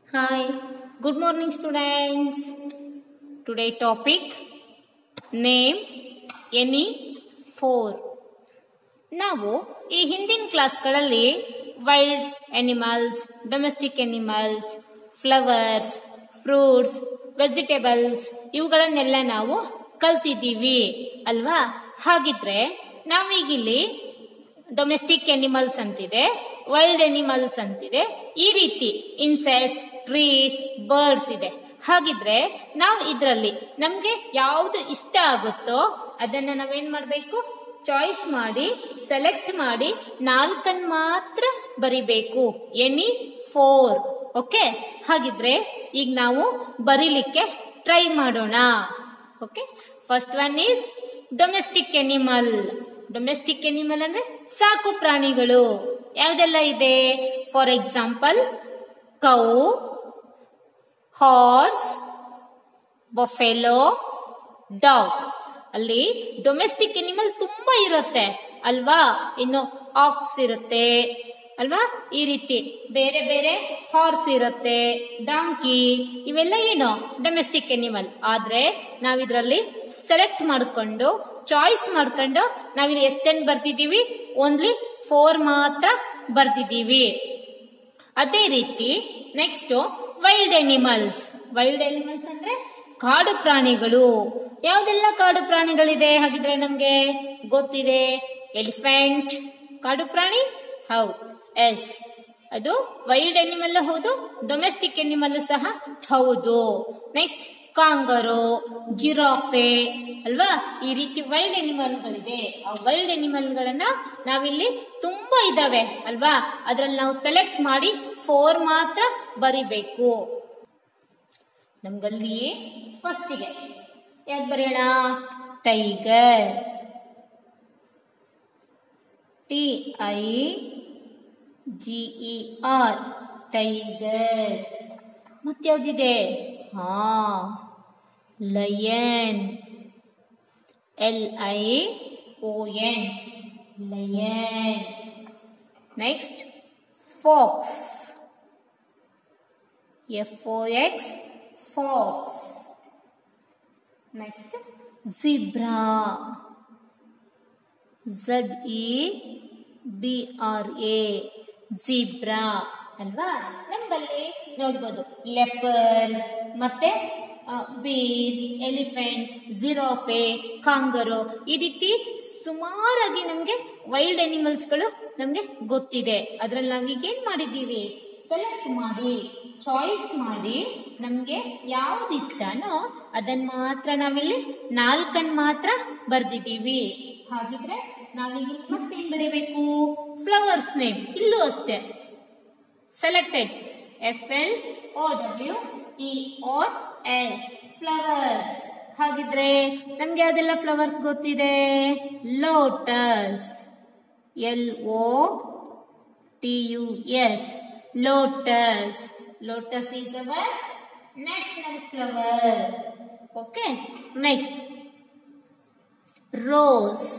Hi, good morning, students. Today topic name any four. ನಾವು ಈ ಹಿಂದಿನ ಕ್ಲಾಸ್ಗಳಲ್ಲಿ wild animals domestic animals flowers fruits vegetables ಇವುಗಳನ್ನೆಲ್ಲ ನಾವು ಕಲ್ತಿದ್ದೀವಿ ಅಲ್ವಾ ಹಾಗಿದ್ರೆ ನಾವೀಗಿಲ್ಲಿ ಡೊಮೆಸ್ಟಿಕ್ ಅನಿಮಲ್ಸ್ ಅಂತಿದೆ ವೈಲ್ಡ್ ಅನಿಮಲ್ಸ್ ಅಂತಿದೆ ಈ ರೀತಿ ಇನ್ಸೆಕ್ಟ್ಸ್ ಟ್ರೀಸ್ ಬರ್ಡ್ಸ್ ಇದೆ ಹಾಗಿದ್ರೆ ನಾವು ಇದರಲ್ಲಿ ನಮ್ಗೆ ಯಾವ್ದು ಇಷ್ಟ ಆಗುತ್ತೋ ಅದನ್ನ ನಾವೇನ್ ಮಾಡ್ಬೇಕು ಚಾಯ್ಸ್ ಮಾಡಿ ಸೆಲೆಕ್ಟ್ ಮಾಡಿ ನಾಲ್ಕನ್ ಮಾತ್ರ ಬರಿಬೇಕು ಎನಿ ಫೋರ್ ಓಕೆ ಹಾಗಿದ್ರೆ ಈಗ ನಾವು ಬರೀಲಿಕ್ಕೆ ಟ್ರೈ ಮಾಡೋಣ okay first one is domestic animal domestic animal ಅಂದ್ರೆ ಸಾಕು ಪ್ರಾಣಿಗಳು ಯಾವ್ದೆಲ್ಲ ಇದೆ for example cow horse buffalo dog ಅಲ್ಲಿ ಡೊಮೆಸ್ಟಿಕ್ ಎನಿಮಲ್ ತುಂಬಾ ಇರುತ್ತೆ ಅಲ್ವಾ ಇನ್ನು ಆಕ್ಸ್ ಇರುತ್ತೆ ಅಲ್ವಾ ಈ ರೀತಿ ಬೇರೆ ಬೇರೆ ಹಾರ್ಸ್ ಇರುತ್ತೆ ಡಾಂಕಿ ಇವೆಲ್ಲ ಏನು ಡೊಮೆಸ್ಟಿಕ್ ಎನಿಮಲ್ ಆದ್ರೆ ನಾವಿದ್ರಲ್ಲಿ ಸೆಲೆಕ್ಟ್ ಮಾಡ್ಕೊಂಡು ಚಾಯ್ಸ್ ಮಾಡ್ಕೊಂಡು ನಾವಿಲ್ಲಿ ಎಷ್ಟೆನ್ ಬರ್ತಿದೀವಿ ಓನ್ಲಿ ಫೋರ್ ಮಾತ್ರ ಬರ್ತಿದೀವಿ ಅದೇ ರೀತಿ next wild animals wild animals ಅಂದ್ರೆ ಕಾಡು ಪ್ರಾಣಿಗಳು ಯಾವ್ದೆಲ್ಲ ಕಾಡು ಪ್ರಾಣಿಗಳಿದೆ ಹಾಗಿದ್ರೆ ನಮ್ಗೆ ಗೊತ್ತಿದೆ ಎಲಿಫೆಂಟ್ ಕಾಡು ಪ್ರಾಣಿ ಹೌದು ಎಸ್ ಅದು ವೈಲ್ಡ್ ಎನಿಮಲ್ ಹೌದು ಡೊಮೆಸ್ಟಿಕ್ ಎನಿಮಲ್ ಸಹ ಹೌದು ನೆಕ್ಸ್ಟ್ ಕಾಂಗರು ಜಿರಾಫೆ ಅಲ್ವಾ ಈ ರೀತಿ ವೈಲ್ಡ್ ಎನಿಮಲ್ಗಳಿದೆ ಆ ವೈಲ್ಡ್ ಎನಿಮಲ್ಗಳನ್ನ ನಾವಿಲ್ಲಿ ತುಂಬಾ ಇದಾವೆ ಅಲ್ವಾ ಅದ್ರಲ್ಲಿ ನಾವು ಸೆಲೆಕ್ಟ್ ಮಾಡಿ ಫೋರ್ ಮಾತ್ರ ಬರಿಬೇಕು ನಮ್ಗಲ್ಲಿ ಫಸ್ಟಿಗೆ ಯಾವ್ದು ಬರೆಯೋಣ tiger T I G E R tiger ಮತ್ಯಾವ್ದಿದೆ ಹಾ lion L I O N lion next fox F O X fox next zebra Z E B R A zebra ಅಲ್ವಾ ನಮ್ಮಲ್ಲಿ ನೋಡ್ಬೋದು ಲೆಪರ್ ಮತ್ತೆ ಬೀರ್ ಎಲಿಫೆಂಟ್ ಜಿರಾಫೆ ಕಾಂಗರು ಈ ರೀತಿ ಸುಮಾರಾಗಿ ನಮ್ಗೆ ವೈಲ್ಡ್ ಅನಿಮಲ್ಸ್ಗಳು ನಮ್ಗೆ ಗೊತ್ತಿದೆ ಅದ್ರಲ್ಲಿ ನಾವೀಗ ಏನ್ ಮಾಡಿದ್ದೀವಿ ಸೆಲೆಕ್ಟ್ ಮಾಡಿ ಚಾಯ್ಸ್ ಮಾಡಿ ನಮ್ಗೆ ಯಾವ್ದು ಇಷ್ಟನೋ ಅದನ್ನ ಮಾತ್ರ ನಾವಿಲ್ಲಿ ನಾಲ್ಕನ್ ಮಾತ್ರ ಬರ್ದಿದ್ದೀವಿ ಹಾಗಿದ್ರೆ ನಾವೀಗ ಮತ್ತೇನ್ ಬರೀಬೇಕು ಫ್ಲವರ್ಸ್ ನೇಮ್ ಇಲ್ಲೂ ಅಷ್ಟೇ selected F L O W E R S flowers ಹಾಗಿದ್ರೆ ನಮ್ಗೆ ಯಾವ್ದೆಲ್ಲ ಫ್ಲವರ್ಸ್ ಗೊತ್ತಿದೆ lotus L O T U S lotus lotus is our national flower okay next rose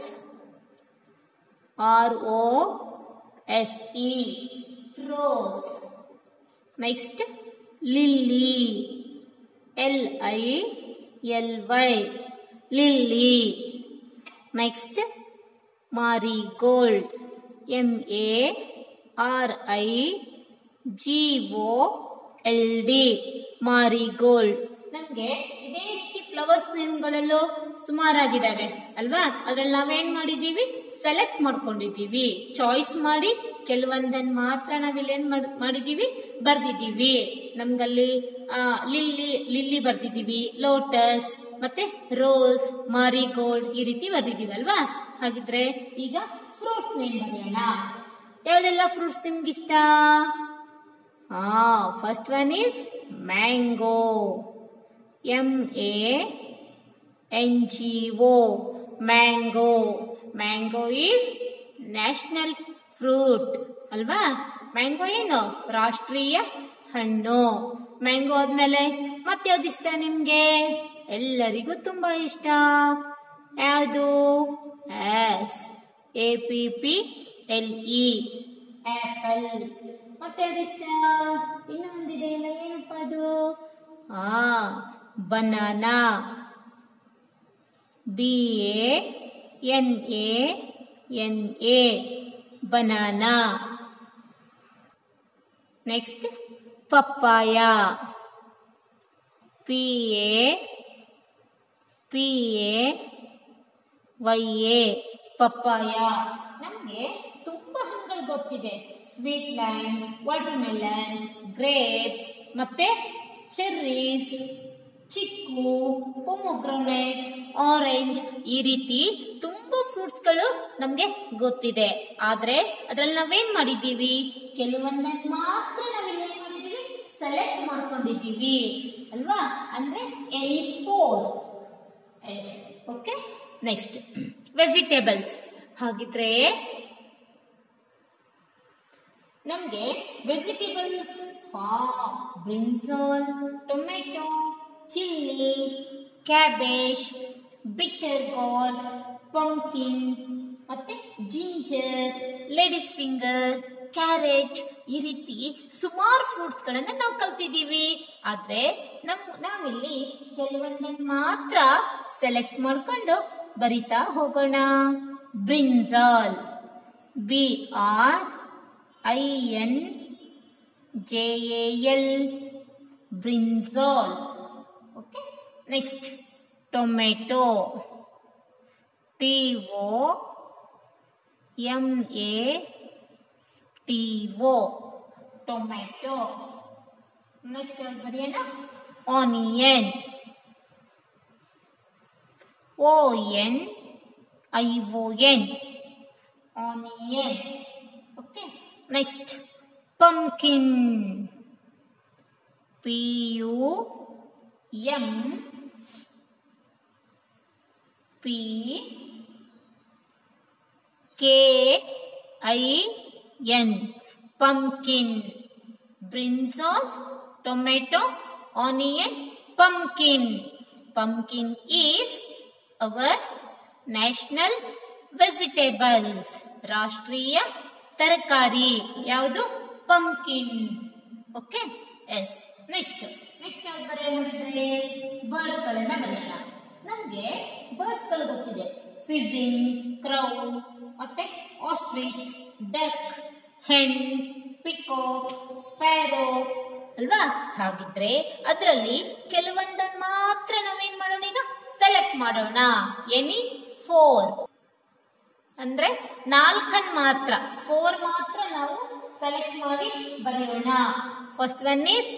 R O S E rose next lily L I L Y lily next marigold M A R I G O L D marigold ನಮ್ಗೆ ಇದೇ ರೀತಿ flowers ನೇಮ್ಗಳಲ್ಲೂ ಸುಮಾರಾಗಿದ್ದಾವೆ ಅಲ್ವಾ ಅದ್ರಲ್ಲಿ ನಾವೇನ್ ಮಾಡಿದೀವಿ select ಮಾಡ್ಕೊಂಡಿದೀವಿ choice ಮಾಡಿ ಕೆಲವೊಂದನ್ನ ಮಾತ್ರ ನಾವಿಲ್ಲಿ ಏನ್ ಮಾಡಿದೀವಿ ಬರ್ದಿದ್ದೀವಿ ನಮ್ಗಲ್ಲಿ ಲಿಲ್ಲಿ ಲಿಲ್ಲಿ ಬರ್ದಿದ್ದೀವಿ ಲೋಟಸ್ ಮತ್ತೆ ರೋಸ್ ಮಾರಿಗೋಲ್ಡ್ ಈ ರೀತಿ ಬರ್ದಿದ್ದೀವಿ ಅಲ್ವಾ ಹಾಗಿದ್ರೆ ಈಗ ಫ್ರೂಟ್ಸ್ ನೇಮ್ ಬರೆಯೋಣ ಯಾವ್ದೆಲ್ಲ ಫ್ರೂಟ್ಸ್ ನಿಮ್ಗೆ ಇಷ್ಟ ಹಾ first one is mango M A N G O mango mango is national fruit ಅಲ್ವಾ ಮ್ಯಾಂಗೋ ಏನು ರಾಷ್ಟ್ರೀಯ ಹಣ್ಣು ಮ್ಯಾಂಗೋ ಆದ್ಮೇಲೆ ಮತ್ಯಾವ್ದು ಇಷ್ಟ ನಿಮ್ಗೆ ಎಲ್ಲರಿಗೂ ತುಂಬಾ ಇಷ್ಟ ಯಾವುದು yes A P P L E apple ಮತ್ತೆ ಅದಿಷ್ಟ ಇನ್ನೊಂದಿದೆ ಇಲ್ಲ ಏನಪ್ಪ banana B A N A N A banana next papaya P A P A Y A papaya ನಮಗೆ ತುಂಬ ಹಣ್ಣುಗಳು ಗೊತ್ತಿದೆ sweet lime water melon grapes ಮತ್ತೆ ಚೆರ್ರೀಸ್ ಚಿಕ್ಕು ಪೊಮೊಗ್ರೊನೆಟ್ ಆರೆಂಜ್ ಈ ರೀತಿ ತುಂಬ ಫ್ರೂಟ್ಸ್ಗಳು ನಮಗೆ ಗೊತ್ತಿದೆ ಆದರೆ ಅದ್ರಲ್ಲಿ ನಾವೇನ್ ಮಾಡಿದ್ದೀವಿ ಕೆಲವೊಂದನ್ನು ಮಾತ್ರ ನಾವಿಲ್ಲಿ ಏನ್ ಮಾಡಿದ್ದೀವಿ ಸೆಲೆಕ್ಟ್ ಮಾಡ್ಕೊಂಡಿದ್ದೀವಿ ಅಲ್ವಾ ಅಂದ್ರೆ any four yes okay next vegetables ಹಾಗಿದ್ರೆ ನಮಗೆ vegetables brinjal tomato chilli cabbage bitter gourd pumpkin ಮತ್ತೆ ಜಿಂಜರ್ ಲೇಡೀಸ್ ಫಿಂಗರ್ ಕ್ಯಾರೆಟ್ ಈ ರೀತಿ ಸುಮಾರು ಫ್ರೂಟ್ಸ್ ಗಳನ್ನ ನಾವು ಕಲ್ತಿದ್ದೀವಿ ಆದ್ರೆ ನಮ್ ನಾವಿಲ್ಲಿ ಕೆಲವೊಂದನ್ನು ಮಾತ್ರ ಸೆಲೆಕ್ಟ್ ಮಾಡ್ಕೊಂಡು ಬರಿತಾ ಹೋಗೋಣ brinjal B R I N J A L brinjal okay next tomato T O M A T O tomato next ಬರೆಯೋಣ onion O N I O N onion okay next pumpkin P U M P K I N pumpkin brinjal tomato onion pumpkin pumpkin is our national vegetables ರಾಷ್ಟ್ರೀಯ ತರಕಾರಿ ಯಾವುದು pumpkin okay yes next next ಯಾವ್ದು ಬರೆಯೋಣ birds ಗಳನ್ನ ಬರೆಯೋಣ ನಮ್ಗೆ birds ಗಳು ಗೊತ್ತಿದೆ ಫಿಸಿಂಗ್ ಕ್ರೌ ಮತ್ತೆ ostrich duck hen peacock sparrow ಅಲ್ವಾ ಹಾಗಿದ್ರೆ ಅದರಲ್ಲಿ ಕೆಲವೊಂದನ್ನು ಮಾತ್ರ ನಾವೇನ್ ಮಾಡೋಣ ಈಗ ಸೆಲೆಕ್ಟ್ ಮಾಡೋಣ ಎನಿ ಫೋರ್ ಅಂದ್ರೆ ನಾಲ್ಕನ್ ಮಾತ್ರ ಫೋರ್ ಮಾತ್ರ ನಾವು ಸೆಲೆಕ್ಟ್ ಮಾಡಿ ಬರೆಯೋಣ first one is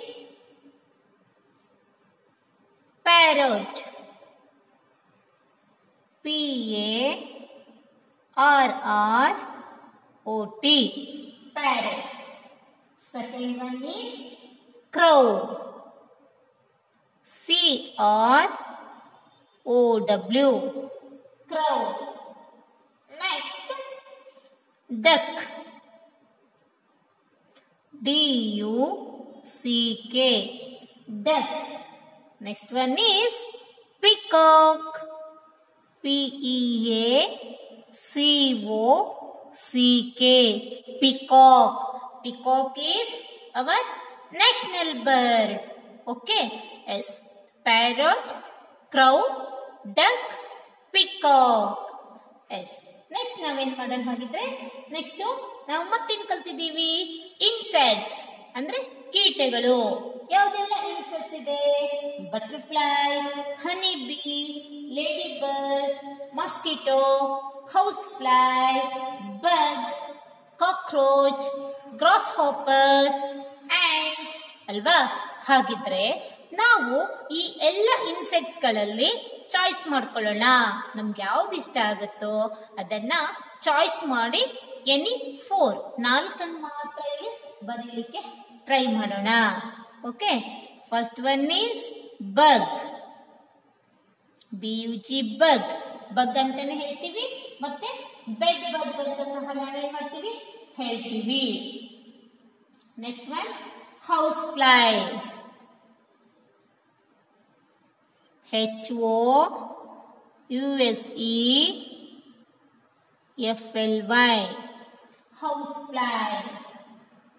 parrot P A R R O T parrot second one is crow C R O W crow next duck D U C K duck next one is peacock P E A C O C K peacock peacock is our national bird okay yes parrot crow duck peacock yes next ನಾವೇನ್ ಮಾಡೋಣ ಹಾಗಿದ್ರೆ next ನಾವು ಮತ್ತೇನ್ ಕಲ್ತಿದ್ದೀವಿ insects ಅಂದ್ರೆ ಕೀಟಗಳು ಯಾವ್ದೆಲ್ಲ insects ಇದೆ butterfly honey bee ladybird mosquito house fly bug cockroach grasshopper and ಅಲ್ವಾ ಹಾಗಿದ್ರೆ ನಾವು ಈ ಎಲ್ಲ ಇನ್ಸೆಕ್ಟ್ಸ್ ಗಳಲ್ಲಿ ಚಾಯ್ಸ್ ಮಾಡ್ಕೊಳ್ಳೋಣ ನಮ್ಗೆ ಯಾವ್ದು ಇಷ್ಟ ಆಗುತ್ತೋ ಅದನ್ನ ಚಾಯ್ಸ್ ಮಾಡಿ ಎನಿ ಫೋರ್ ನಾಲ್ಕನ್ನು ಮಾತ್ರ ಇಲ್ಲಿ ಬರೀಲಿಕ್ಕೆ ಟ್ರೈ ಮಾಡೋಣ okay first one is bug B U G bug bug ಅಂತಾನೆ ಹೇಳ್ತೀವಿ ಮತ್ತೆ ಬೆಡ್ ಬಗ್ ಅಂತ ಸಹ ನಾವೇನ್ ಮಾಡ್ತೀವಿ ಹೇಳ್ತೀವಿ next one house fly H O U S E F L Y house fly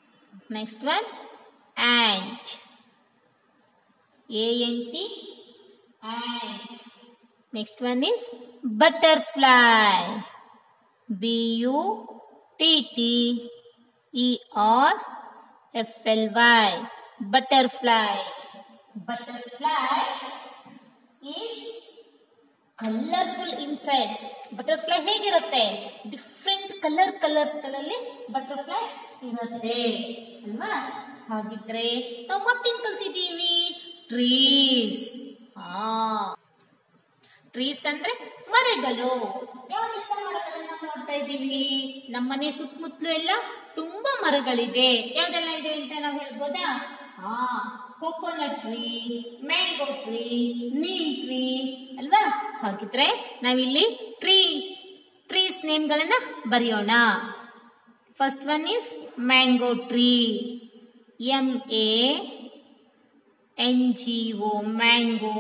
next one ant A N T ant. Next one is butterfly. B U T T E R F L Y. Butterfly. Butterfly is colourful insects butterfly ಹೇಗಿರುತ್ತೆ different colour colours ಗಳಲ್ಲಿ butterfly ಇರುತ್ತೆ ಅಲ್ವಾ ಹಾಗಿದ್ರೆ ನಾವು ಮತ್ತೇನ್ ಕಲ್ತಿದ್ದೀವಿ trees ಹಾ trees ಅಂದ್ರೆ ಮರಗಳು ಯಾವೆಲ್ಲ ಮರಗಳನ್ನ ನೋಡ್ತಾ ಇದ್ದೀವಿ ನಮ್ಮನೆ ಸುತ್ತಮುತ್ತಲು ಎಲ್ಲ ತುಂಬಾ ಮರಗಳಿದೆ ಯಾವ್ದೆಲ್ಲ ಇದೆ ಅಂತ ನಾವು ಹೇಳ್ಬೋದಾ ಹಾ coconut tree mango tree neem tree ಅಲ್ವಾ ಹಾಗಿದ್ರೆ ನಾವಿಲ್ಲಿ ಟ್ರೀಸ್ ಟ್ರೀಸ್ ನೇಮ್ಗಳನ್ನ ಬರೆಯೋಣ first one is mango tree M A N G O mango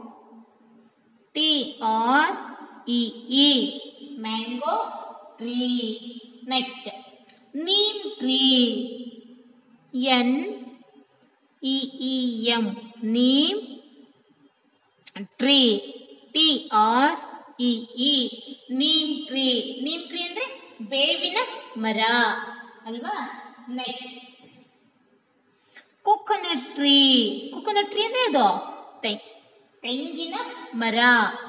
T R E E mango tree next neem tree N E E M neem tree T R E E neem tree neem tree ಅಂದ್ರೆ ಬೇವಿನ ಮರ ಅಲ್ವಾ next coconut tree coconut tree ಅಂದ್ರೆ ಅದು ತೆಂಗ್ ತೆಂಗಿನ ಮರ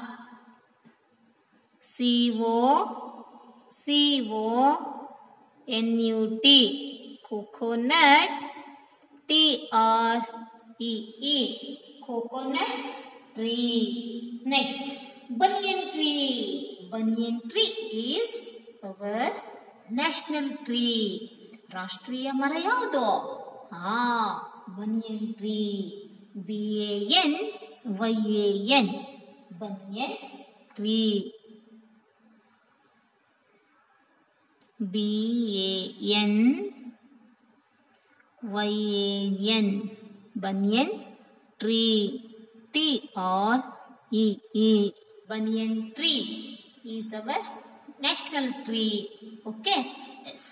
C O C O N U T coconut T R E E coconut tree next banyan tree banyan tree is our national tree ರಾಷ್ಟ್ರೀಯ ಮರ ಯಾವುದು ಹಾ banyan tree B A N Y A N banyan tree B A N Y A N banyan tree T R E E banyan tree is our national tree okay yes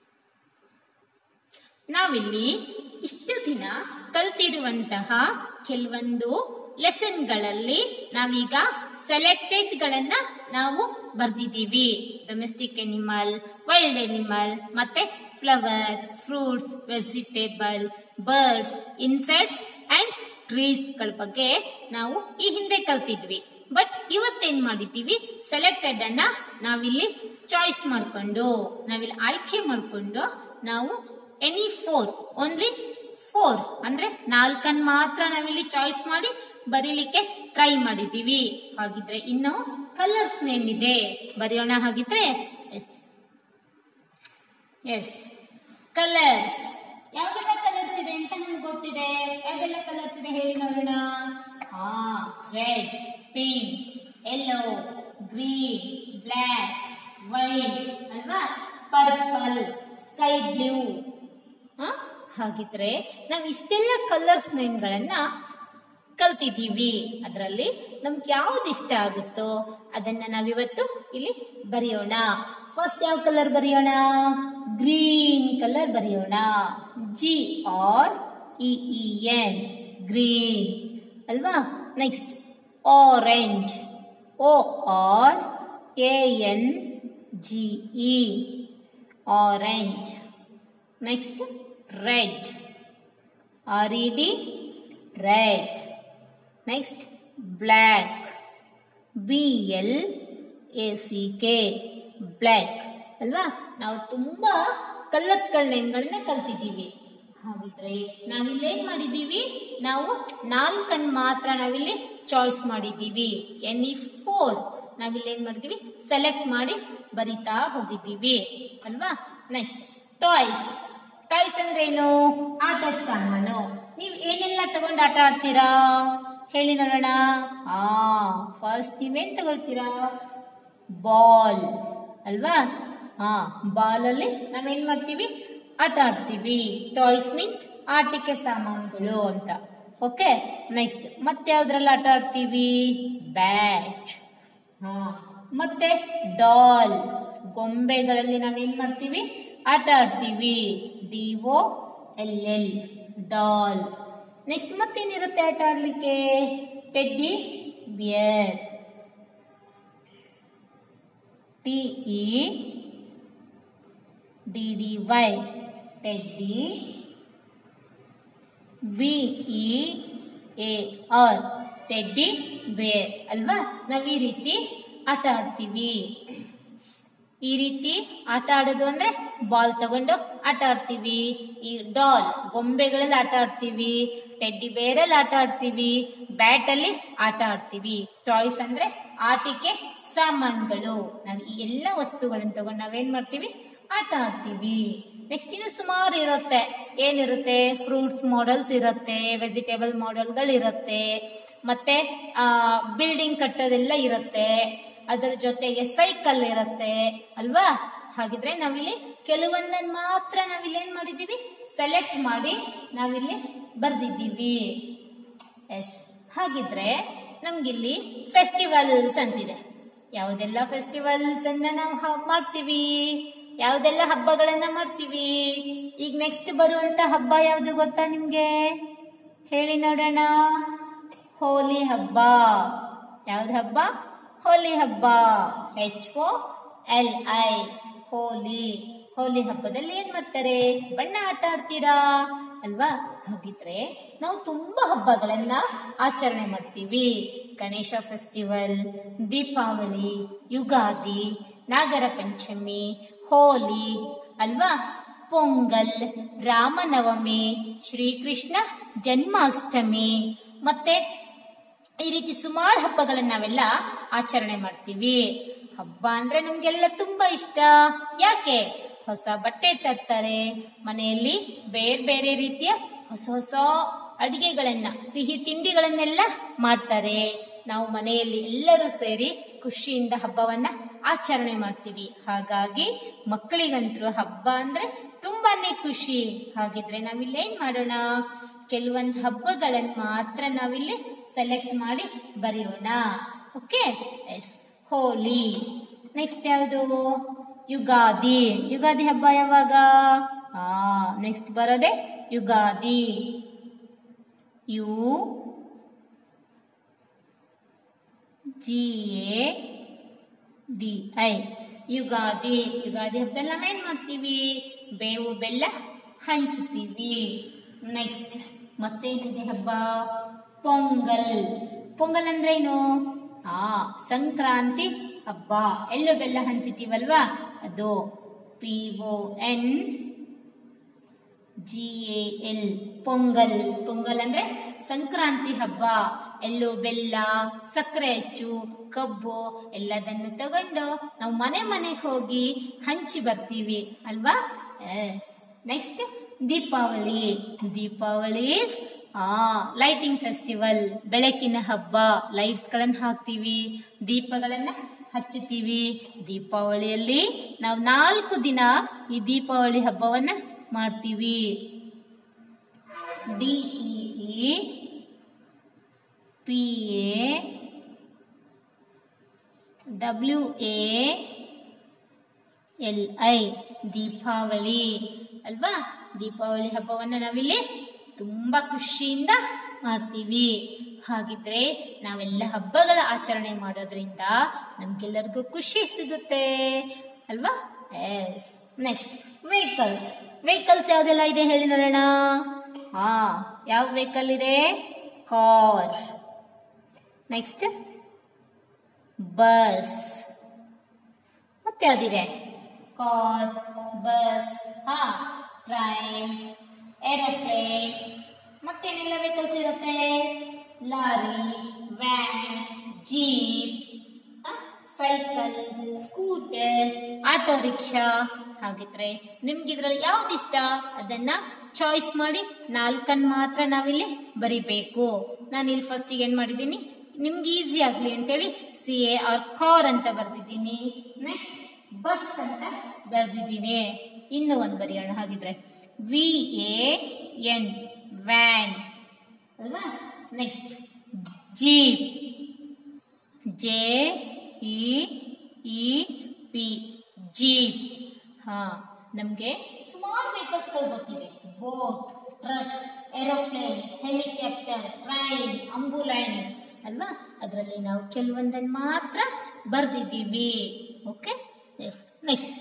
ನಾವಿಲ್ಲಿ ಇಷ್ಟು ದಿನ ಕಲ್ತಿರುವಂತಹ ಕೆಲವೊಂದು ಲೆಸನ್ಗಳಲ್ಲಿ ನಾವೀಗ selected ಗಳನ್ನ ನಾವು ಬರ್ದಿದ್ದೀವಿ domestic animal wild animal ಮತ್ತೆ flower fruits vegetable birds insects and trees ಗಳ ಬಗ್ಗೆ ನಾವು ಈ ಹಿಂದೆ ಕಲ್ತಿದ್ವಿ ಬಟ್ ಇವತ್ತೇನ್ ಮಾಡಿದ್ದೀವಿ ಸೆಲೆಕ್ಟೆಡ್ ಅನ್ನ ನಾವಿಲ್ಲಿ ಚಾಯ್ಸ್ ಮಾಡ್ಕೊಂಡು ನಾವಿಲ್ಲಿ ಆಯ್ಕೆ ಮಾಡ್ಕೊಂಡು ನಾವು ಎನಿ ಫೋರ್ ಓನ್ಲಿ ಫೋರ್ ಅಂದ್ರೆ ನಾಲ್ಕನ್ ಮಾತ್ರ ನಾವಿಲ್ಲಿ ಚಾಯ್ಸ್ ಮಾಡಿ ಬರೀಲಿಕ್ಕೆ ಟ್ರೈ ಮಾಡಿದೀವಿ ಹಾಗಿದ್ರೆ ಇನ್ನು ಕಲರ್ಸ್ ನೇಮ್ ಇದೆ ಬರೆಯೋಣ ಹಾಗಿದ್ರೆ ಎಸ್ ಎಸ್ ಕಲರ್ಸ್ ಯಾವ್ದೆಲ್ಲ ಕಲರ್ಸ್ ಇದೆ ಅಂತ ನಮ್ಗೆ ಗೊತ್ತಿದೆ ಯಾವ್ದೆಲ್ಲ ಕಲರ್ಸ್ ಇದೆ ಹೇಳಿ ನೋಡೋಣ ಹಾ red pink yellow green black white ಅಲ್ವಾ ಪರ್ಪಲ್ ಸ್ಕೈ ಬ್ಲೂ ಹಾಗಿದ್ರೆ ನಾವು ಇಷ್ಟೆಲ್ಲ ಕಲರ್ಸ್ ನೇಮ್ಗಳನ್ನ ಕಲ್ತಿದ್ದೀವಿ ಅದರಲ್ಲಿ ನಮ್ಗೆ ಯಾವ್ದು ಇಷ್ಟ ಆಗುತ್ತೋ ಅದನ್ನ ನಾವಿವತ್ತು ಇಲ್ಲಿ ಬರೆಯೋಣ ಫಸ್ಟ್ ಯಾವ ಕಲರ್ ಬರೆಯೋಣ ಗ್ರೀನ್ ಕಲರ್ ಬರೆಯೋಣ G R E E N green ಅಲ್ವಾ next orange O R A N G E orange next red r e d red next black b l a c k black ಅಲ್ವಾ ನಾವು ತುಂಬಾ ಕಲರ್ಸ್ಗಳ ನೇಮ್ಗಳನ್ನ ಕಲ್ತಿದ್ದೀವಿ ಹಾಗಿದ್ರೆ ನಾವಿಲ್ಲೇನ್ ಮಾಡಿದ್ದೀವಿ ನಾವು ನಾಲ್ಕನ್ ಮಾತ್ರ ನಾವಿಲ್ಲಿ ಚಾಯ್ಸ್ ಮಾಡಿದ್ದೀವಿ ಎನ್ ಇ ಫೋರ್ ನಾವಿಲ್ಲೇನ್ ಮಾಡಿದೀವಿ ಸೆಲೆಕ್ಟ್ ಮಾಡಿ ಬರಿತಾ ಹೋಗಿದ್ದೀವಿ ಅಲ್ವಾ ನೆಕ್ಸ್ಟ್ ಟಾಯ್ಸ್ ಟಾಯ್ಸ್ ಅಂದ್ರೆ ಏನು ಆಟದ ಸಾಮಾನು ನೀವು ಏನೆಲ್ಲ ತಗೊಂಡು ಆಟ ಆಡ್ತೀರಾ ಹೇಳಿ ನೋಡೋಣ ಆ ಫಸ್ಟ್ ನೀವೇನ್ ತಗೊಳ್ತೀರಾ ಬಾಲ್ ಅಲ್ವಾ ಹಾ ಬಾಲ್ ಅಲ್ಲಿ ನಾವೇನ್ ಮಾಡ್ತೀವಿ ಆಟ ಆಡ್ತೀವಿ ಟಾಯ್ಸ್ ಮೀನ್ಸ್ ಆಟಿಕೆ ಸಾಮಾನುಗಳು ಅಂತ ಓಕೆ ನೆಕ್ಸ್ಟ್ ಮತ್ತೆ ಯಾವ್ದ್ರಲ್ಲಿ ಆಟ ಆಡ್ತೀವಿ ಬ್ಯಾಟ್ ಹಾ ಮತ್ತೆ ಡಾಲ್ ಗೊಂಬೆಗಳಲ್ಲಿ ನಾವೇನ್ ಮಾಡ್ತೀವಿ ಆಟ ಆಡ್ತೀವಿ D O L L doll next ಮತ್ತೇನಿರುತ್ತೆ ಆಟ ಆಡ್ಲಿಕ್ಕೆ teddy bear T E D D Y teddy B E A R teddy bear ಅಲ್ವಾ ನಾವು ಈ ರೀತಿ ಆಟ ಆಡ್ತೀವಿ ಈ ರೀತಿ ಆಟ ಆಡೋದು ಅಂದ್ರೆ ಬಾಲ್ ತಗೊಂಡು ಆಟ ಆಡ್ತೀವಿ ಈ ಡಾಲ್ ಗೊಂಬೆಗಳಲ್ಲಿ ಆಟ ಆಡ್ತೀವಿ ಟೆಡ್ಡಿ ಬೇರಲ್ಲಿ ಆಟ ಆಡ್ತೀವಿ ಬ್ಯಾಟ್ ಅಲ್ಲಿ ಆಟ ಆಡ್ತೀವಿ ಟಾಯ್ಸ್ ಅಂದ್ರೆ ಆಟಿಕೆ ಸಾಮಾನುಗಳು ನಾವು ಈ ಎಲ್ಲ ವಸ್ತುಗಳನ್ನ ತಗೊಂಡು ನಾವೇನ್ ಮಾಡ್ತೀವಿ ಆಟ ಆಡ್ತೀವಿ ನೆಕ್ಸ್ಟ್ ಇನ್ನು ಸುಮಾರು ಇರುತ್ತೆ ಏನಿರುತ್ತೆ ಫ್ರೂಟ್ಸ್ ಮಾಡೆಲ್ಸ್ ಇರುತ್ತೆ ವೆಜಿಟೇಬಲ್ ಮಾಡೆಲ್ಗಳು ಇರುತ್ತೆ ಮತ್ತೆ ಬಿಲ್ಡಿಂಗ್ ಕಟ್ಟೋದೆಲ್ಲ ಇರುತ್ತೆ ಅದರ ಜೊತೆಗೆ ಸೈಕಲ್ ಇರುತ್ತೆ ಅಲ್ವಾ ಹಾಗಿದ್ರೆ ನಾವಿಲ್ಲಿ ಕೆಲವೊಂದನ್ನು ಮಾತ್ರ ನಾವಿಲ್ಲಿ ಏನ್ ಮಾಡಿದೀವಿ ಸೆಲೆಕ್ಟ್ ಮಾಡಿ ನಾವಿಲ್ಲಿ ಬರ್ದಿದ್ದೀವಿ ಎಸ್ ಹಾಗಿದ್ರೆ ನಮ್ಗಿಲ್ಲಿ ಫೆಸ್ಟಿವಲ್ಸ್ ಅಂತಿದೆ ಯಾವುದೆಲ್ಲ ಫೆಸ್ಟಿವಲ್ಸ್ ಅನ್ನ ನಾವು ಹ- ಮಾಡ್ತೀವಿ ಯಾವುದೆಲ್ಲ ಹಬ್ಬಗಳನ್ನ ಮಾಡ್ತೀವಿ ಈಗ ನೆಕ್ಸ್ಟ್ ಬರುವಂತ ಹಬ್ಬ ಯಾವುದು ಗೊತ್ತಾ ನಿಮ್ಗೆ ಹೇಳಿ ನೋಡೋಣ ಹೋಲಿ ಹಬ್ಬ ಯಾವ್ದು ಹಬ್ಬ ಹೋಲಿ ಹಬ್ಬ H O L I Holi Holi ಹಬ್ಬದಲ್ಲಿ ಏನ್ ಮಾಡ್ತಾರೆ ಬಣ್ಣ ಆಟ ಆಡ್ತೀರಾ ಅಲ್ವಾ ಹಾಗಿದ್ರೆ ನಾವು ತುಂಬಾ ಹಬ್ಬಗಳನ್ನ ಆಚರಣೆ ಮಾಡ್ತೀವಿ ಗಣೇಶ ಫೆಸ್ಟಿವಲ್ ದೀಪಾವಳಿ ಯುಗಾದಿ ನಾಗರ ಪಂಚಮಿ ಹೋಲಿ ಅಲ್ವಾ ಪೊಂಗಲ್ ರಾಮನವಮಿ ಶ್ರೀಕೃಷ್ಣ ಜನ್ಮಾಷ್ಟಮಿ ಮತ್ತೆ ಈ ರೀತಿ ಸುಮಾರು ಹಬ್ಬಗಳನ್ನ ನಾವೆಲ್ಲ ಆಚರಣೆ ಮಾಡ್ತೀವಿ ಹಬ್ಬ ಅಂದ್ರೆ ನಮ್ಗೆಲ್ಲ ತುಂಬಾ ಇಷ್ಟ ಯಾಕೆ ಹೊಸ ಬಟ್ಟೆ ತರ್ತಾರೆ ಮನೆಯಲ್ಲಿ ಬೇರೆ ಬೇರೆ ರೀತಿಯ ಹೊಸ ಹೊಸ ಅಡಿಗೆಗಳನ್ನ ಸಿಹಿ ತಿಂಡಿಗಳನ್ನೆಲ್ಲ ಮಾಡ್ತಾರೆ ನಾವು ಮನೆಯಲ್ಲಿ ಎಲ್ಲರೂ ಸೇರಿ ಖುಷಿಯಿಂದ ಹಬ್ಬವನ್ನ ಆಚರಣೆ ಮಾಡ್ತೀವಿ ಹಾಗಾಗಿ ಮಕ್ಕಳಿಗಂತೂ ಹಬ್ಬ ಅಂದ್ರೆ ತುಂಬಾನೇ ಖುಷಿ ಹಾಗಿದ್ರೆ ನಾವಿಲ್ಲಿ ಏನ್ ಮಾಡೋಣ ಕೆಲವೊಂದು ಹಬ್ಬಗಳನ್ನ ಮಾತ್ರ ನಾವಿಲ್ಲಿ ಸೆಲೆಕ್ಟ್ ಮಾಡಿ ಬರೆಯೋಣ ಓಕೆ ಎಸ್ ಹೋಲಿ ನೆಕ್ಸ್ಟ್ ಯಾವುದು ಯುಗಾದಿ ಯುಗಾದಿ ಹಬ್ಬ ಯಾವಾಗ ಆ ನೆಕ್ಸ್ಟ್ ಬರೋದೆ Ugadi U G A D I Ugadi Ugadi ಹಬ್ಬದಲ್ಲಿ ನಾವೇನ್ ಮಾಡ್ತೀವಿ ಬೇವು ಬೆಲ್ಲ ಹಂಚುತ್ತೀವಿ ನೆಕ್ಸ್ಟ್ ಮತ್ತೇನಿದೆ ಹಬ್ಬ ಪೊಂಗಲ್ ಪೊಂಗಲ್ ಅಂದ್ರೆ ಏನು ಆ ಸಂಕ್ರಾಂತಿ ಹಬ್ಬ ಎಳ್ಳು ಬೆಲ್ಲ ಹಂಚುತ್ತೀವಲ್ವಾ ಅದು P O N G A L Pongal Pongal ಅಂದ್ರೆ ಸಂಕ್ರಾಂತಿ ಹಬ್ಬ ಎಳ್ಳು ಬೆಲ್ಲ ಸಕ್ಕರೆ ಹೆಚ್ಚು ಕಬ್ಬು ಎಲ್ಲದನ್ನು ತಗೊಂಡು ನಾವು ಮನೆ ಮನೆಗೆ ಹೋಗಿ ಹಂಚಿ ಬರ್ತೀವಿ ಅಲ್ವಾ ನೆಕ್ಸ್ಟ್ ದೀಪಾವಳಿ ದೀಪಾವಳಿ ಆ ಲೈಟಿಂಗ್ ಫೆಸ್ಟಿವಲ್ ಬೆಳಕಿನ ಹಬ್ಬ ಲೈಟ್ಸ್ ಗಳನ್ನ ಹಾಕ್ತೀವಿ ದೀಪಗಳನ್ನ ಹಚ್ಚುತ್ತೀವಿ ದೀಪಾವಳಿಯಲ್ಲಿ ನಾವು ನಾಲ್ಕು ದಿನ ಈ ದೀಪಾವಳಿ ಹಬ್ಬವನ್ನ ಮಾಡ್ತೀವಿ D E P A W A L I Deepavali ಅಲ್ವಾ ದೀಪಾವಳಿ ಹಬ್ಬವನ್ನ ನಾವಿಲ್ಲಿ ತುಂಬಾ ಖುಷಿಯಿಂದ ಮಾಡ್ತೀವಿ ಹಾಗಿದ್ರೆ ನಾವೆಲ್ಲ ಹಬ್ಬಗಳ ಆಚರಣೆ ಮಾಡೋದ್ರಿಂದ ನಮ್ಗೆಲ್ಲರಿಗೂ ಖುಷಿ ಸಿಗುತ್ತೆ ಅಲ್ವಾ ಎಸ್ ನೆಕ್ಸ್ಟ್ ವೆಹಿಕಲ್ಸ್ ವೆಹಿಕಲ್ಸ್ ಯಾವ್ದೆಲ್ಲ ಇದೆ ಹೇಳಿ ನೋಡೋಣ ಹಾ ಯಾವ ವೆಹಿಕಲ್ ಇದೆ ಕಾರ್ ನೆಕ್ಸ್ಟ್ ಬಸ್ ಮತ್ತೆ ಯಾವ್ದಿದೆ ಕಾರ್ ಬಸ್ ಹಾ ಟ್ರೈನ್ ಏರೋಪ್ಲೇನ್ ಮತ್ತೇನೆಲ್ಲ ವೆಹಿಕಲ್ಸ್ ಇರುತ್ತೆ lorry van jeep cycle scooter auto rickshaw ಹಾಗಿದ್ರೆ ನಿಮ್ಗೆ ಇದ್ರಲ್ಲಿ ಯಾವ್ದು ಇಷ್ಟ ಅದನ್ನ ಚಾಯ್ಸ್ ಮಾಡಿ ನಾಲ್ಕನ್ ಮಾತ್ರ ನಾವಿಲ್ಲಿ ಬರಿಬೇಕು ನಾನು ಇಲ್ಲಿ ಫಸ್ಟಿಗೆ ಏನ್ ಮಾಡಿದ್ದೀನಿ ನಿಮ್ಗೆ ಈಸಿ ಆಗ್ಲಿ ಅಂತೇಳಿ ಸಿ ಎ ಆರ್ ಕಾರ್ ಅಂತ ಬರ್ದಿದ್ದೀನಿ ನೆಕ್ಸ್ಟ್ ಬಸ್ ಅಂತ ಬರ್ದಿದ್ದೀನಿ ಇನ್ನು ಒಂದು ಬರೆಯೋಣ ಹಾಗಿದ್ರೆ ವಿ ಎ ಎನ್ ವ್ಯಾನ್ ಅಲ್ವಾ next jeep J E E P jeep ಹಾ ನಮಗೆ ಸುಮಾರು ವೆಹಿಕಲ್ಸ್ಗಳು ಗೊತ್ತಿದೆ boat truck aeroplane helicopter train ambulance ಅಲ್ವಾ ಅದರಲ್ಲಿ ನಾವು ಕೆಲವೊಂದನ್ನು ಮಾತ್ರ ಬರ್ದಿದ್ದೀವಿ ಓಕೆ ಎಸ್ ನೆಕ್ಸ್ಟ್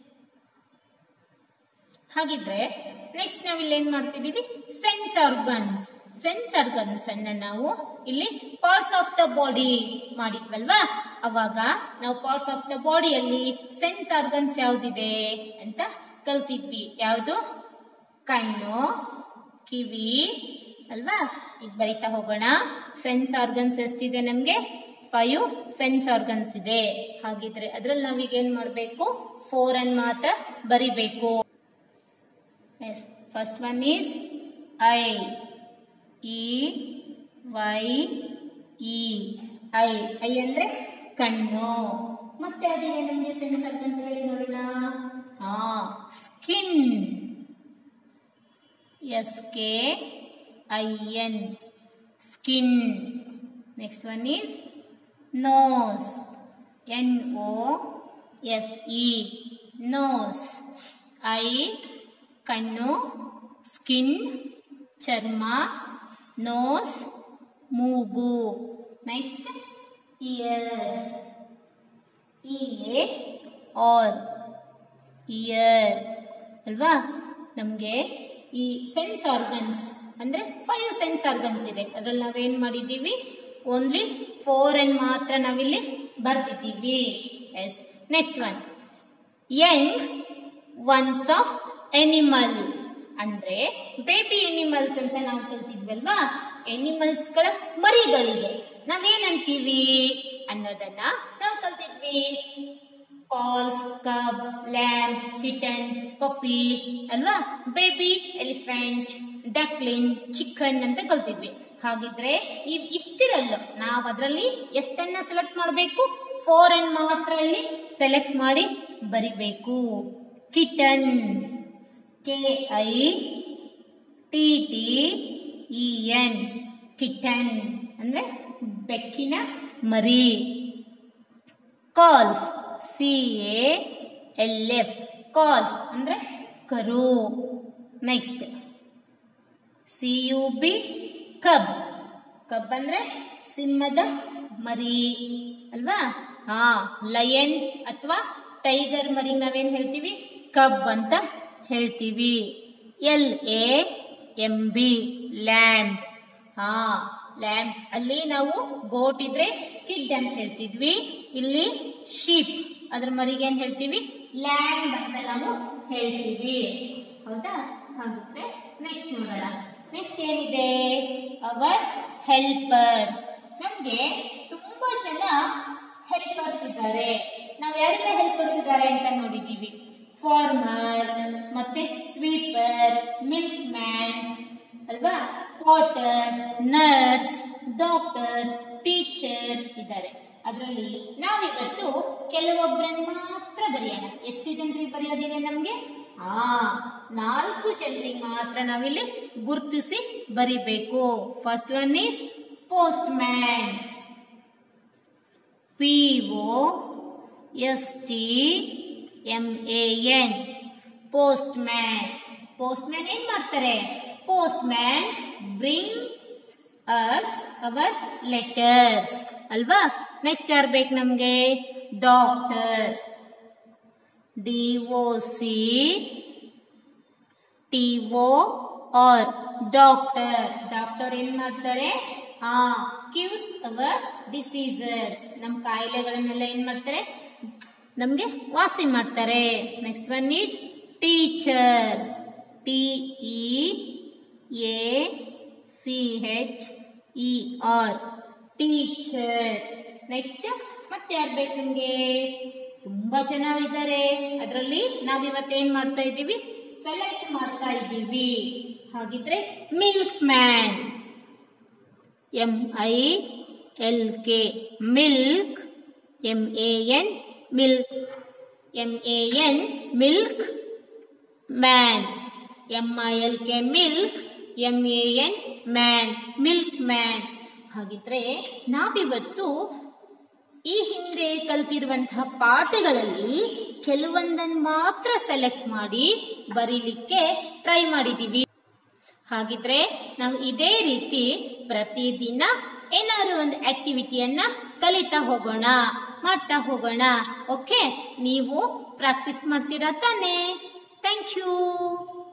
ಹಾಗಿದ್ರೆ ನೆಕ್ಸ್ಟ್ ನಾವು ಇಲ್ಲಿ ಏನ್ ಮಾಡ್ತಿದೀವಿ ಸೆನ್ಸ್ ಆರ್ಗನ್ಸ್ ಸೆನ್ಸ್ ಆರ್ಗನ್ಸ್ ಅನ್ನ ನಾವು ಇಲ್ಲಿ ಪಾರ್ಟ್ಸ್ ಆಫ್ ದ ಬಾಡಿ ಮಾಡಿದ್ವಲ್ವಾ ಅವಾಗ ನಾವು ಪಾರ್ಟ್ಸ್ ಆಫ್ ದ ಬಾಡಿಯಲ್ಲಿ ಸೆನ್ಸ್ ಆರ್ಗನ್ಸ್ ಯಾವ್ದಿದೆ ಅಂತ ಕಲ್ತಿದ್ವಿ ಯಾವುದು ಕಣ್ಣು ಕಿವಿ ಅಲ್ವಾ ಈಗ ಬರಿತಾ ಹೋಗೋಣ ಸೆನ್ಸ್ ಆರ್ಗನ್ಸ್ ಎಷ್ಟಿದೆ ನಮ್ಗೆ ಫೈವ್ ಸೆನ್ಸ್ ಆರ್ಗನ್ಸ್ ಇದೆ ಹಾಗಿದ್ರೆ ಅದ್ರಲ್ಲಿ ನಾವೀಗ ಏನ್ ಮಾಡ್ಬೇಕು ಫೋರ್ ಅನ್ ಮಾತ್ರ ಬರಿಬೇಕು yes first one is eye E Y E eye eye ಅಂದ್ರೆ ಕಣ್ಣು ಮತ್ತೆ ಅದೇನೆ ನಮ್ಗೆ ಸೆನ್ಸ್ ಆರ್ಗನ್ಸ್ ಹೇಳಿ ನೋಡೋಣ ಹಾ skin S K I N skin next one is nose N O S E nose eye ಕಣ್ಣು ಸ್ಕಿನ್ ಚರ್ಮ ನೋಸ್ ಮೂಗು next ears E A R ear ಅಲ್ವಾ ನಮಗೆ ಈ ಸೆನ್ಸ್ ಆರ್ಗನ್ಸ್ ಅಂದ್ರೆ ಫೈವ್ ಸೆನ್ಸ್ ಆರ್ಗನ್ಸ್ ಇದೆ ಅದ್ರಲ್ಲಿ ನಾವೇನ್ ಮಾಡಿದ್ದೀವಿ ಓನ್ಲಿ ಫೋರ್ ಅಂಡ್ ಮಾತ್ರ ನಾವಿಲ್ಲಿ ಬರ್ದಿದ್ದೀವಿ yes next one young ones of animal ಅಂದ್ರೆ ಬೇಬಿ ಎನಿಮಲ್ಸ್ ಅಂತ ನಾವು ಕಲ್ತಿದ್ವಲ್ವಾ ಎನಿಮಲ್ಸ್ ಗಳ ಮರಿಗಳಿಗೆ ನಾವೇನಂತೀವಿ ಅನ್ನೋದನ್ನ ನಾವು ಕಲ್ತಿದ್ವಿ calls cub lamb kitten puppy ಅಲ್ವಾ ಬೇಬಿ ಎಲಿಫೆಂಟ್ ಡಕ್ಲಿನ್ ಚಿಕನ್ ಅಂತ ಕಲ್ತಿದ್ವಿ ಹಾಗಿದ್ರೆ ಈ ಇಷ್ಟಿರಲ್ಲ ನಾವು ಅದರಲ್ಲಿ ಎಷ್ಟನ್ನ ಸೆಲೆಕ್ಟ್ ಮಾಡಬೇಕು ಫೋರ್ ಅಂಡ್ ಮಾತ್ರ ಅಲ್ಲಿ ಸೆಲೆಕ್ಟ್ ಮಾಡಿ ಬರಿಬೇಕು kitten K I T T E N kitten ಅಂದ್ರೆ ಬೆಕ್ಕಿನ ಮರಿ calf C A L F calf ಅಂದ್ರೆ ಕರು ನೆಕ್ಸ್ಟ್ ಸಿ ಯು ಬಿ ಕಬ್ ಕಬ್ ಅಂದ್ರೆ ಸಿಂಹದ ಮರಿ ಅಲ್ವಾ ಹಾ ಲಯನ್ ಅಥವಾ ಟೈಗರ್ ಮರಿ ನಾವೇನ್ ಹೇಳ್ತೀವಿ ಕಬ್ ಅಂತ ಹೇಳ್ತೀವಿ L A M B lamb ಹಾ ಲ್ಯಾಂಡ್ ಅಲ್ಲಿ ನಾವು ಗೋಟ್ ಇದ್ರೆ ಕಿಡ್ ಅಂತ ಹೇಳ್ತಿದ್ವಿ ಇಲ್ಲಿ ಶೀಪ್ ಅದ್ರ ಮರಿಗೆ ಏನ್ ಹೇಳ್ತೀವಿ ಲ್ಯಾಂಡ್ ಅಂತ ನಾವು ಹೇಳ್ತೀವಿ ಹೌದಾ ಹಾಗಿದ್ರೆ ನೆಕ್ಸ್ಟ್ ನೋಡೋಣ ನೆಕ್ಸ್ಟ್ ಏನಿದೆ ಅವರ್ ಹೆಲ್ಪರ್ಸ್ ನಮ್ಗೆ ತುಂಬಾ ಜನ ಹೆಲ್ಪರ್ಸ್ ಇದ್ದಾರೆ ನಾವ್ ಯಾರೆಲ್ಲ ಹೆಲ್ಪರ್ಸ್ ಇದ್ದಾರೆ ಅಂತ ನೋಡಿದೀವಿ ಫಾರ್ಮರ್ ಮತ್ತೆ ಸ್ವೀಪರ್ ಮಿಲ್ಕ್ ಮ್ಯಾನ್ ಅಲ್ವಾ ವಾಟರ್ ನರ್ಸ್ ಡಾಕ್ಟರ್ ಟೀಚರ್ ಇದ್ದಾರೆ ಅದರಲ್ಲಿ ನಾವಿವತ್ತು ಕೆಲವೊಬ್ಬರನ್ನ ಮಾತ್ರ ಬರೆಯೋಣ ಎಷ್ಟು ಜನರಿಗೆ ಬರೆಯೋದಿದೆ ನಮ್ಗೆ ಆ ನಾಲ್ಕು ಜನರಿಗೆ ಮಾತ್ರ ನಾವಿಲ್ಲಿ ಗುರುತಿಸಿ ಬರಿಬೇಕು first one is postman P O S T M A N postman postman ಏನ್ ಮಾಡ್ತಾರೆ postman bring us our letters ಅಲ್ವಾ ನೆಕ್ಸ್ಟ್ ಯಾರು ಬೇಕು ನಮಗೆ doctor D O C T O R doctor doctor ಏನ್ ಮಾಡ್ತಾರೆ ಆ cures hour diseases ನಮ್ಮ ಕಾಯಿಲೆಗಳನ್ನೆಲ್ಲ ಏನ್ ಮಾಡ್ತಾರೆ ನಮ್ಗೆ ವಾಸಿ ಮಾಡ್ತಾರೆ next one is teacher T E A C H E R teacher next ಮತ್ತೆ ಯಾರು ಬೇಕು ನಿಮ್ಗೆ ತುಂಬಾ ಜನ ಇದ್ದಾರೆ ಅದರಲ್ಲಿ ನಾವ್ ಇವತ್ತೇನ್ ಮಾಡ್ತಾ ಇದ್ದೀವಿ ಸೆಲೆಕ್ಟ್ ಮಾಡ್ತಾ ಇದ್ದೀವಿ ಹಾಗಿದ್ರೆ milkman M I L K milk M A N milk M A N milkman M I L K milk M A N man milkman ಹಾಗಿದ್ರೆ ನಾವಿವತ್ತು ಈ ಹಿಂದೆ ಕಲ್ತಿರುವಂತಹ ಪಾಠಗಳಲ್ಲಿ ಕೆಲವೊಂದನ್ನು ಮಾತ್ರ ಸೆಲೆಕ್ಟ್ ಮಾಡಿ ಬರೀಲಿಕ್ಕೆ ಟ್ರೈ ಮಾಡಿದೀವಿ ಹಾಗಿದ್ರೆ ನಾವು ಇದೇ ರೀತಿ ಪ್ರತಿದಿನ ಏನಾದ್ರು ಒಂದು ಆಕ್ಟಿವಿಟಿಯನ್ನ ಕಲಿತಾ ಹೋಗೋಣ ಮಾಡ್ತಾ ಹೋಗೋಣ ಓಕೆ ನೀವು ಪ್ರಾಕ್ಟೀಸ್ ಮಾಡ್ತೀರಾ ತಾನೇ ಥ್ಯಾಂಕ್ ಯು